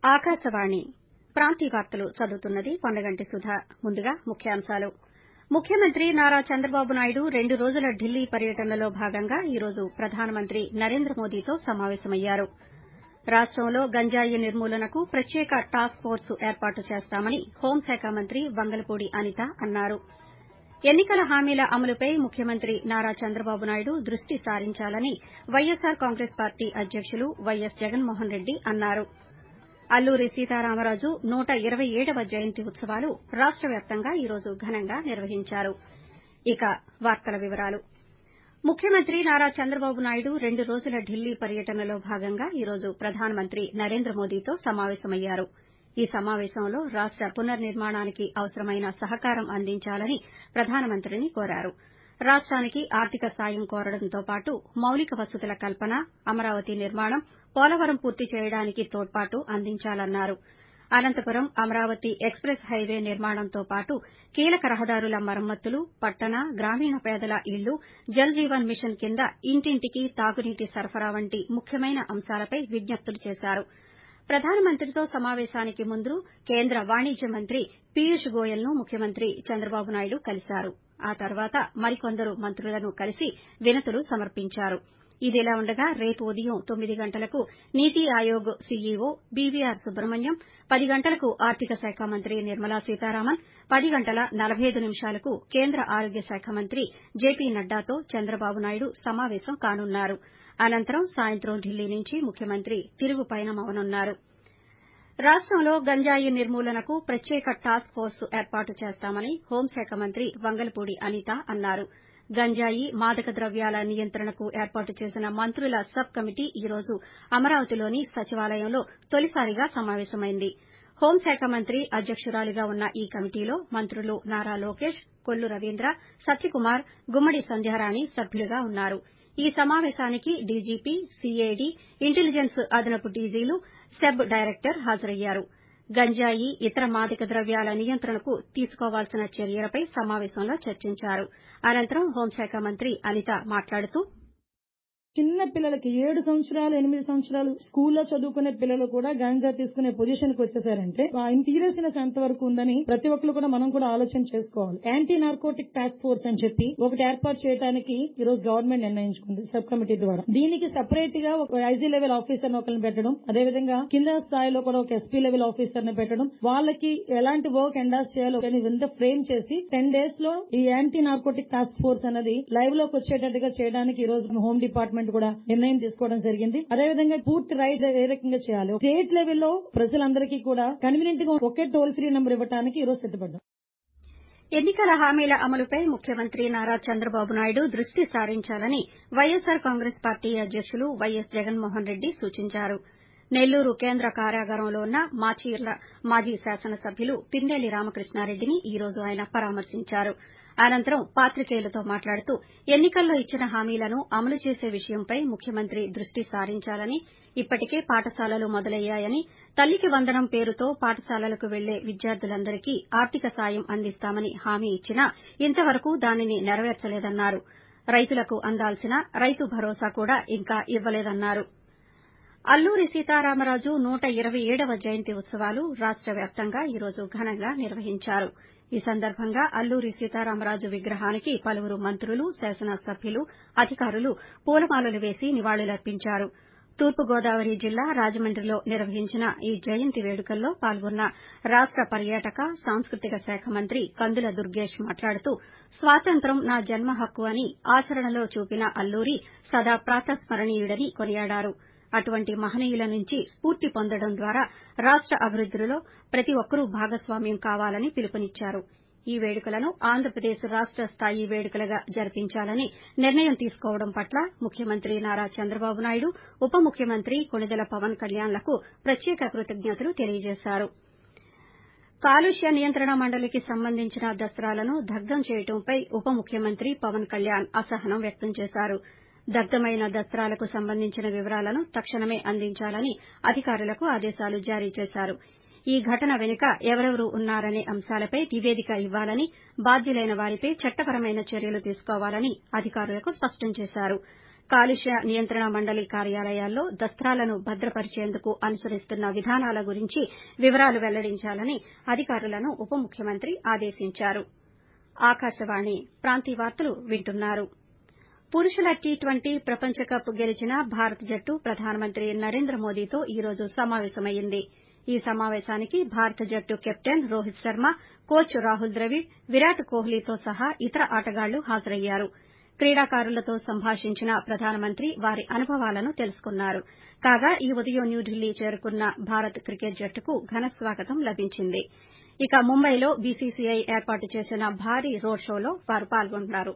ఆకాశవాణి ప్రాంతీయ వార్తలు చదువుతున్నది కొండగంటి సుధ ముందుగా ముఖ్యాంశాలు ముఖ్యమంత్రి నారా చంద్రబాబు నాయుడు రెండు రోజుల ఢిల్లీ పర్యటనలో భాగంగా ఈ రోజు ప్రధానమంత్రి నరేంద్ర మోదీతో సమావేశమయ్యారు రాష్టంలో గంజాయి నిర్మూలనకు ప్రత్యేక టాస్క్ ఫోర్స్ ఏర్పాటు చేస్తామని హోంశాఖ మంత్రి వంగలపూడి అనిత అన్నారు ఎన్నికల హామీల అమలుపై ముఖ్యమంత్రి నారా చంద్రబాబు నాయుడు దృష్టి సారించాలని వైఎస్సార్ కాంగ్రెస్ పార్టీ అధ్యకులు వైఎస్ జగన్మోహన్ రెడ్డి అన్నారు అల్లూరి సీతారామరాజు నూట ఇరవై ఏడవ జయంతి ఉత్సవాలు రాష్ట వ్యాప్తంగా ఈ రోజు ఘనంగా నిర్వహించారు ఇక వార్తల వివరాలు ముఖ్యమంత్రి నారా చంద్రబాబు నాయుడు రెండు రోజుల ఢిల్లీ పర్యటనలో భాగంగా ఈ రోజు ప్రధానమంత్రి నరేంద్ర మోదీతో సమావేశమయ్యారు ఈ సమావేశంలో రాష్ట పునర్నిర్మాణానికి అవసరమైన సహకారం అందించాలని ప్రధానమంత్రిని కోరారు రాష్టానికి ఆర్థిక సాయం కోరడంతో పాటు మౌలిక వసతుల కల్పన అమరావతి నిర్మాణం పోలవరం పూర్తి చేయడానికి తోడ్పాటు అందించాలన్నారు అనంతపురం అమరావతి ఎక్స్ప్రెస్ హైవే నిర్మాణంతో పాటు కీలక రహదారుల మరమ్మతులు పట్టణ గ్రామీణ పేదల ఇళ్లు జల్ జీవన్ మిషన్ కింద ఇంటింటికి తాగునీటి సరఫరా వంటి ముఖ్యమైన అంశాలపై విజ్ఞప్తులు చేశారు ప్రధానమంత్రితో సమావేశానికి ముందు కేంద్ర వాణిజ్య మంత్రి పీయూష్ గోయల్ను ముఖ్యమంత్రి చంద్రబాబు నాయుడు కలిశారు ఆ తర్వాత మరికొందరు మంత్రులను కలిసి వినతులు సమర్పించారు ఇదిలా ఉండగా రేపు ఉదయం తొమ్మిది గంటలకు నీతి ఆయోగ్ సీఈఓ బీవీఆర్ సుబ్రహ్మణ్యం పది గంటలకు ఆర్థిక శాఖ మంత్రి నిర్మలా సీతారామన్ పది గంటల నలబై ఐదు నిమిషాలకు కేంద్ర ఆరోగ్య శాఖ మంత్రి జేపీ నడ్డాతో చంద్రబాబు నాయుడు సమావేశం కానున్నారు అనంతరం సాయంత్రం ఢిల్లీ నుంచి ముఖ్యమంత్రి తిరుగు పయనమవనున్నారు రాష్టంలో గంజాయి నిర్మూలనకు ప్రత్యేక టాస్క్ ఫోర్స్ ఏర్పాటు చేస్తామని హోంశాఖ మంత్రి వంగలపూడి అనిత అన్నారు గంజాయి మాదక ద్రవ్యాల నియంత్రణకు ఏర్పాటు చేసిన మంత్రుల సబ్ కమిటీ ఈ రోజు అమరావతిలోని సచివాలయంలో తొలిసారిగా సమావేశమైంది హోంశాఖ మంత్రి అధ్యకురాలిగా ఉన్న ఈ కమిటీలో మంత్రులు నారా లోకేష్ కొల్లు రవీంద్ర సత్యకుమార్ గుమ్మడి సంధ్యారాణి సభ్యులుగా ఉన్నారు ఈ సమావేశానికి డీజీపీ సీఐడీ ఇంటెలిజెన్స్ అదనపు డీజీలు సెబ్ డైరెక్టర్ హాజరయ్యారు గంజాయి ఇతర మాదక ద్రవ్యాల నియంత్రణకు తీసుకోవాల్సిన చర్యలపై సమావేశంలో చర్చించారు అనంతరం హోంశాఖ మంత్రి అనిత మాట్లాడుతూ చిన్న పిల్లలకి ఏడు సంవత్సరాలు ఎనిమిది సంవత్సరాలు స్కూల్లో చదువుకునే పిల్లలు కూడా గాంజా తీసుకునే పొజిషన్ కి వచ్చేసారంటే సీరియస్నెస్ ఎంత వరకు ఉందని ప్రతి ఒక్కరు కూడా మనం కూడా ఆలోచన చేసుకోవాలి యాంటీ నార్కోటిక్ టాస్క్ ఫోర్స్ అని చెప్పి ఒకటి ఏర్పాటు చేయడానికి ఈ రోజు గవర్నమెంట్ నిర్ణయించుకుంది సబ్ కమిటీ ద్వారా దీనికి సపరేట్ గా ఒక ఐజీ లెవెల్ ఆఫీసర్ ఒకరిని పెట్టడం అదేవిధంగా కింద స్థాయిలో కూడా ఒక ఎస్పీ లెవెల్ ఆఫీసర్ ని పెట్టడం వాళ్ళకి ఎలాంటి వర్క్ ఎండాస్ చేయాలో ఇదంతా ఫ్రేమ్ చేసి టెన్ డేస్ లో ఈ యాంటీ నార్కోటిక్ టాస్క్ ఫోర్స్ అనేది లైవ్ లోకి వచ్చేటట్టుగా చేయడానికి ఈ రోజు హోమ్ డిపార్ట్మెంట్ కూడా నిర్ణయం తీసుకోవడం జరిగింది అదేవిధంగా పూర్తి రైట్ ఏ రకంగా చేయాలి స్టేట్ లెవెల్లో ప్రజలందరికీ కూడా కన్వీనియంట్ గా ఒకే టోల్ ఫ్రీ నెంబర్ ఇవ్వడానికి ఈ రోజు సిద్దపడ్డాం ఎన్నికల హామీల అమలుపై ముఖ్యమంత్రి నారా చంద్రబాబు నాయుడు దృష్టి సారించాలని వైఎస్సార్ కాంగ్రెస్ పార్టీ అధ్యకులు వైఎస్ జగన్మోహన్ రెడ్డి సూచించారు నెల్లూరు కేంద్ర కారాగారంలో ఉన్న మాచీర్ల మాజీ శాసనసభ్యులు పిన్నెల్లి రామకృష్ణారెడ్డిని ఈ రోజు ఆయన పరామర్శించారు అనంతరం పాత్రికేయులతో మాట్లాడుతూ ఎన్నికల్లో ఇచ్చిన హామీలను అమలు చేసే విషయంపై ముఖ్యమంత్రి దృష్టి సారించాలని ఇప్పటికే పాఠశాలలు మొదలయ్యాయని తల్లికి వందనం పేరుతో పాఠశాలలకు వెళ్లే విద్యార్థులందరికీ ఆర్థిక సాయం అందిస్తామని హామీ ఇచ్చినా ఇంతవరకు దానిని నెరవేర్చలేదన్నారు రైతులకు అందాల్సిన రైతు భరోసా కూడా ఇంకా ఇవ్వలేదన్నారు అల్లూరి సీతారామరాజు నూట ఇరవై ఏడవ జయంతి ఉత్సవాలు రాష్ట వ్యాప్తంగా ఈ రోజు ఘనంగా నిర్వహించారు ఈ సందర్భంగా అల్లూరి సీతారామరాజు విగ్రహానికి పలువురు మంత్రులు శాసనసభ్యులు అధికారులు పూలమాలలు వేసి నివాళులర్పించారు తూర్పుగోదావరి జిల్లా రాజమండ్రిలో నిర్వహించిన ఈ జయంతి వేడుకల్లో పాల్గొన్న రాష్ట పర్యాటక సాంస్కృతిక శాఖ మంత్రి కందుల దుర్గేష్ మాట్లాడుతూ స్వాతంత్ర్యం నా జన్మ హక్కు అని ఆచరణలో చూపిన అల్లూరి సదా ప్రాతస్మరణీయుడని కొనియాడారు అటువంటి మహనీయుల నుంచి స్పూర్తి పొందడం ద్వారా రాష్ట అభివృద్దిలో ప్రతి ఒక్కరూ భాగస్వామ్యం కావాలని పిలుపునిచ్చారు ఈ వేడుకలను ఆంధ్రప్రదేశ్ రాష్ట స్థాయి వేడుకలుగా జరిపించాలని నిర్ణయం తీసుకోవడం పట్ల ముఖ్యమంత్రి నారా చంద్రబాబు నాయుడు ఉప ముఖ్యమంత్రి కొణిదెల పవన్ కళ్యాణ్లకు ప్రత్యేక కృతజ్ఞతలు తెలియజేశారు కాలుష్య నియంత్రణ మండలికి సంబంధించిన దస్త్రాలను దగ్దం చేయడంపై ఉప ముఖ్యమంత్రి పవన్ కళ్యాణ్ అసహనం వ్యక్తం చేశారు దగ్దమైన దస్త్రాలకు సంబంధించిన వివరాలను తక్షణమే అందించాలని అధికారులకు ఆదేశాలు జారీ చేశారు ఈ ఘటన వెనుక ఎవరెవరు ఉన్నారనే అంశాలపై నివేదిక ఇవ్వాలని బాధ్యులైన వారిపై చట్టపరమైన చర్యలు తీసుకోవాలని అధికారులకు స్పష్టం చేశారు కాలుష్య నియంత్రణ మండలి కార్యాలయాల్లో దస్తాలను భద్రపరిచేందుకు అనుసరిస్తున్న విధానాల గురించి వివరాలు వెల్లడించాలని అధికారులను ఉప ముఖ్యమంత్రి ఆదేశించారు ఆకాశవాణి ప్రాంతీయ వార్తలు వింటున్నారు పురుషుల టీ ట్వంటీ ప్రపంచ కప్ గెలిచిన భారత జట్టు ప్రధానమంత్రి నరేంద్ర మోదీతో ఈ రోజు సమావేశమైంది ఈ సమావేశానికి భారత జట్టు కెప్టెన్ రోహిత్ శర్మ కోచ్ రాహుల్ ద్రవిడ్ విరాట్ కోహ్లీతో సహా ఇతర ఆటగాళ్లు హాజరయ్యారు క్రీడాకారులతో సంభాషించిన ప్రధానమంత్రి వారి అనుభవాలను తెలుసుకున్నారు కాగా ఈ ఉదయం న్యూఢిల్లీ చేరుకున్న భారత్ క్రికెట్ జట్టుకు ఘన స్వాగతం లభించింది ఇక ముంబైలో బీసీసీఐ ఏర్పాటు చేసిన భారీ రోడ్ షోలో వారు పాల్గొన్నారు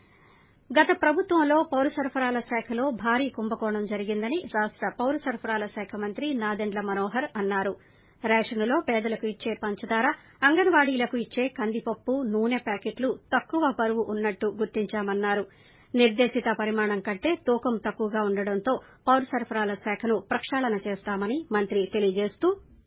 గత ప్రభుత్వంలో పౌర సరఫరాల శాఖలో భారీ కుంభకోణం జరిగిందని రాష్ట పౌర సరఫరాల శాఖ మంత్రి నాదెండ్ల మనోహర్ అన్నారు రేషన్లో పేదలకు ఇచ్చే పంచదార అంగన్వాడీలకు ఇచ్చే కందిపప్పు నూనె ప్యాకెట్లు తక్కువ బరువు ఉన్నట్టు గుర్తించామన్నారు నిర్దేశిత పరిమాణం కంటే తూకం తక్కువగా ఉండడంతో పౌర సరఫరాల శాఖను ప్రక్షాళన చేస్తామని మంత్రి తెలియజేస్తూ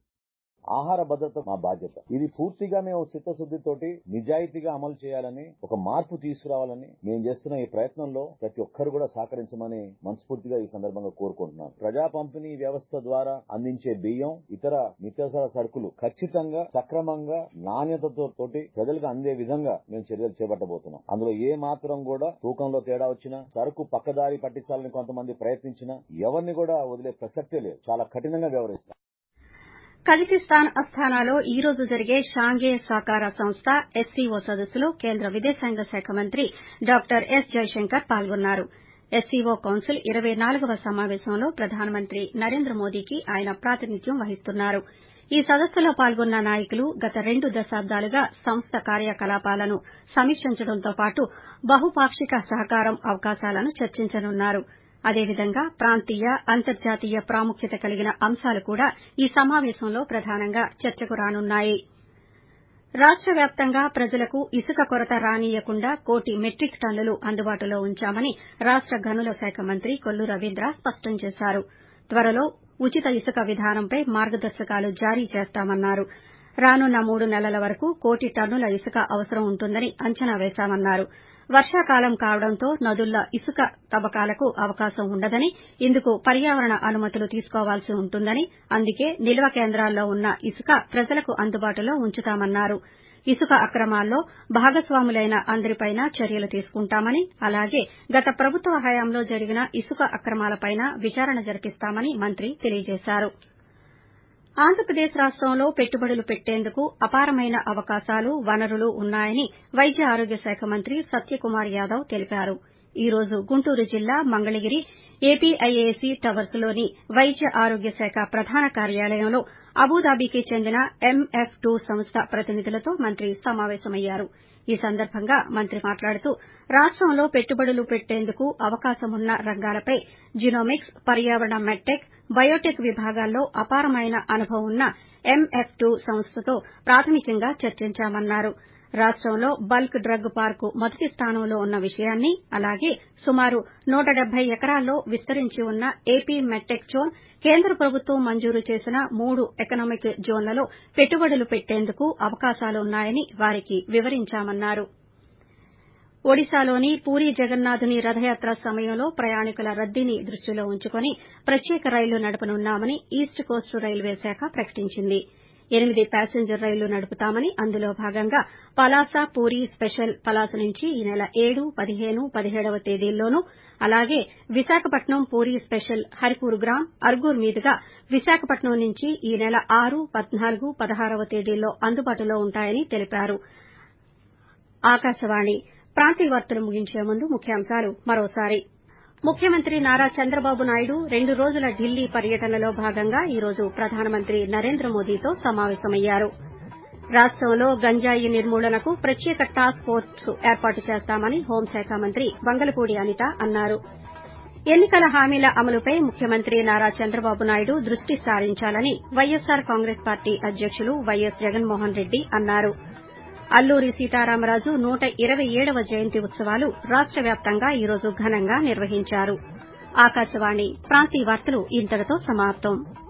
ఆహార భద్రత మా బాధ్యత ఇది పూర్తిగా మేము చిత్తశుద్దితోటి నిజాయితీగా అమలు చేయాలని ఒక మార్పు తీసుకురావాలని మేము చేస్తున్న ఈ ప్రయత్నంలో ప్రతి ఒక్కరు కూడా సహకరించమని మనస్ఫూర్తిగా ఈ సందర్భంగా కోరుకుంటున్నాను ప్రజా పంపిణీ వ్యవస్థ ద్వారా అందించే బియ్యం ఇతర నిత్యావసర సరుకులు ఖచ్చితంగా సక్రమంగా నాణ్యతతో తోటి ప్రజలకు అందే విధంగా మేము చర్యలు చేపట్టబోతున్నాం అందులో ఏ మాత్రం కూడా తూకంలో తేడా వచ్చినా సరుకు పక్కదారి పట్టించాలని కొంతమంది ప్రయత్నించినా ఎవరిని కూడా వదిలే ప్రసక్తే లేదు చాలా కఠినంగా వ్యవహరిస్తాం కజకిస్తాన్ అస్థానాలో ఈ రోజు జరిగే షాంఘే సహకార సంస్థ ఎస్సీఓ సదస్సులో కేంద్ర విదేశాంగ శాఖ మంత్రి డాక్టర్ ఎస్ జైశంకర్ పాల్గొన్నారు ఎస్సీఓ కౌన్సిల్ ఇరవై నాలుగవ సమావేశంలో ప్రధానమంత్రి నరేంద్ర మోదీకి ఆయన ప్రాతినిధ్యం వహిస్తున్నారు ఈ సదస్సులో పాల్గొన్న నాయకులు గత రెండు దశాబ్దాలుగా సంస్థ కార్యకలాపాలను సమీక్షించడంతో పాటు బహుపాక్షిక సహకారం అవకాశాలను చర్చించనున్నారు అదేవిధంగా ప్రాంతీయ అంతర్జాతీయ ప్రాముఖ్యత కలిగిన అంశాలు కూడా ఈ సమావేశంలో ప్రధానంగా చర్చకు రానున్నాయి రాష్ట వ్యాప్తంగా ప్రజలకు ఇసుక కొరత రానీయకుండా కోటి మెట్రిక్ టన్నులు అందుబాటులో ఉంచామని రాష్ట గనుల శాఖ మంత్రి కొల్లు రవీంద్ర స్పష్టం చేశారు త్వరలో ఉచిత ఇసుక విధానంపై మార్గదర్శకాలు జారీ చేస్తామన్నారు రానున్న మూడు నెలల వరకు కోటి టన్నుల ఇసుక అవసరం ఉంటుందని అంచనా వేశామన్నారు వర్షాకాలం కావడంతో నదుల్లో ఇసుక తవ్వకాలకు అవకాశం ఉండదని ఇందుకు పర్యావరణ అనుమతులు తీసుకోవాల్సి ఉంటుందని అందుకే నిల్వ కేంద్రాల్లో ఉన్న ఇసుక ప్రజలకు అందుబాటులో ఉంచుతామన్నారు ఇసుక అక్రమాల్లో భాగస్వాములైన అందరిపైనా చర్యలు తీసుకుంటామని అలాగే గత ప్రభుత్వ హయాంలో జరిగిన ఇసుక అక్రమాలపైనా విచారణ జరిపిస్తామని మంత్రి తెలియజేశారు ఆంధ్రప్రదేశ్ రాష్టంలో పెట్టుబడులు పెట్టేందుకు అపారమైన అవకాశాలు వనరులు ఉన్నాయని వైద్య ఆరోగ్య శాఖ మంత్రి సత్యకుమార్ యాదవ్ తెలిపారు ఈ రోజు గుంటూరు జిల్లా మంగళగిరి ఏపీఐఏసీ టవర్స్ లోని వైద్య ఆరోగ్య శాఖ ప్రధాన కార్యాలయంలో అబుదాబికి చెందిన ఎంఎఫ్ టూ సంస్థ ప్రతినిధులతో మంత్రి సమావేశమయ్యారు ఈ సందర్భంగా మంత్రి మాట్లాడుతూ రాష్టంలో పెట్టుబడులు పెట్టేందుకు అవకాశమున్న రంగాలపై జినోమిక్స్ పర్యావరణ మెడ్టెక్ బయోటెక్ విభాగాల్లో అపారమైన అనుభవం ఉన్న ఎంఎఫ్ టూ సంస్థతో ప్రాథమికంగా చర్చించామన్నారు రాష్టంలో బల్క్ డ్రగ్ పార్కు మొదటి స్థానంలో ఉన్న విషయాన్ని అలాగే సుమారు నూట డెబ్బై ఎకరాల్లో విస్తరించి ఉన్న ఏపీ మెడ్టెక్ జోన్ కేంద్ర ప్రభుత్వం మంజూరు చేసిన మూడు ఎకనామిక్ జోన్లలో పెట్టుబడులు పెట్టేందుకు అవకాశాలున్నాయని వారికి వివరించామన్నారు ఒడిశాలోని పూరీ జగన్నాథుని రథయాత్ర సమయంలో ప్రయాణికుల రద్దీని దృష్టిలో ఉంచుకుని ప్రత్యేక రైళ్లు నడపనున్నామని ఈస్ట్ కోస్ట్ రైల్వే శాఖ ప్రకటించింది ఎనిమిది ప్యాసింజర్ రైళ్లు నడుపుతామని అందులో భాగంగా పలాస పూరీ స్పెషల్ పలాస నుంచి ఈ నెల ఏడు పదిహేను పదిహేడవ తేదీల్లోనూ అలాగే విశాఖపట్నం పూరీ స్పెషల్ హరిపూర్గ్రామ్ అర్గూర్ మీదుగా విశాఖపట్నం నుంచి ఈ నెల ఆరు పద్నాలుగు పదహారవ తేదీల్లో అందుబాటులో ఉంటాయని తెలిపారు ఆకాశవాణి ప్రాంతీయ వార్తలు ముగించే ముందు ముఖ్యాంశాలు మరోసారి ముఖ్యమంత్రి నారా చంద్రబాబు నాయుడు రెండు రోజుల ఢిల్లీ పర్యటనలో భాగంగా ఈ రోజు ప్రధానమంత్రి నరేంద్ర మోదీతో సమావేశమయ్యారు రాష్టంలో గంజాయి నిర్మూలనకు ప్రత్యేక టాస్క్ ఫోర్స్ ఏర్పాటు చేస్తామని హోంశాఖ మంత్రి వంగలపూడి అనిత అన్నారు ఎన్నికల హామీల అమలుపై ముఖ్యమంత్రి నారా చంద్రబాబు నాయుడు దృష్టి సారించాలని వైఎస్సార్ కాంగ్రెస్ పార్టీ అధ్యకులు వైఎస్ జగన్మోహన్ రెడ్డి అన్నారు అల్లూరి సీతారామరాజు నూట ఇరవై ఏడవ జయంతి ఉత్సవాలు రాష్ట వ్యాప్తంగా ఈ రోజు ఘనంగా నిర్వహించారు ఆకాశవాణి ప్రాంతీయ వార్తలు ఇంతటితో సమాప్తం